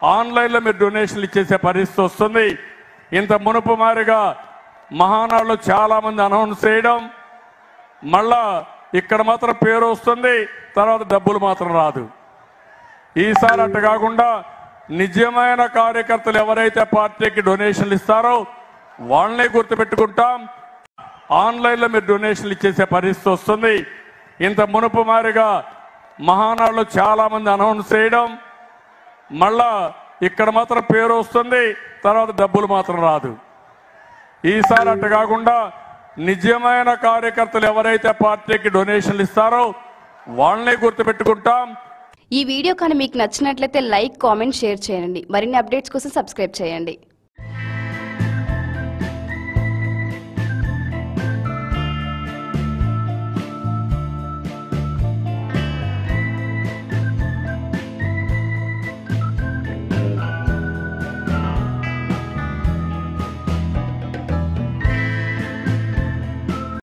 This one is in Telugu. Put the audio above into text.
ఆన్లైన్లో మీరు డొనేషన్లు ఇచ్చేసే పరిస్థితి వస్తుంది ఇంత మునుపు మారిగా మహానాడులో చాలా మంది అనౌన్స్ చేయడం మళ్ళా ఇక్కడ మాత్రం పేరు వస్తుంది తర్వాత డబ్బులు మాత్రం రాదు ఈసారి అట్ట కాకుండా నిజమైన కార్యకర్తలు ఎవరైతే పార్టీకి డొనేషన్లు ఇస్తారో వాళ్ళనే గుర్తుపెట్టుకుంటాం ఆన్లైన్లో మీరు డొనేషన్లు ఇచ్చేసే పరిస్థితి వస్తుంది ఇంత మునుపు మారిగా మహానాడులో చాలా మంది అనౌన్స్ చేయడం మళ్ళా ఇక్కడ మాత్రం పేరు వస్తుంది తర్వాత డబ్బులు మాత్రం రాదు ఈసారి అట్ట కాకుండా నిజమైన కార్యకర్తలు ఎవరైతే పార్టీకి డొనేషన్లు ఇస్తారో వాళ్ళనే గుర్తుపెట్టుకుంటాం ఈ వీడియో కానీ మీకు నచ్చినట్లయితే లైక్ కామెంట్ షేర్ చేయండి మరిన్ని అప్డేట్స్ కోసం సబ్స్క్రైబ్ చేయండి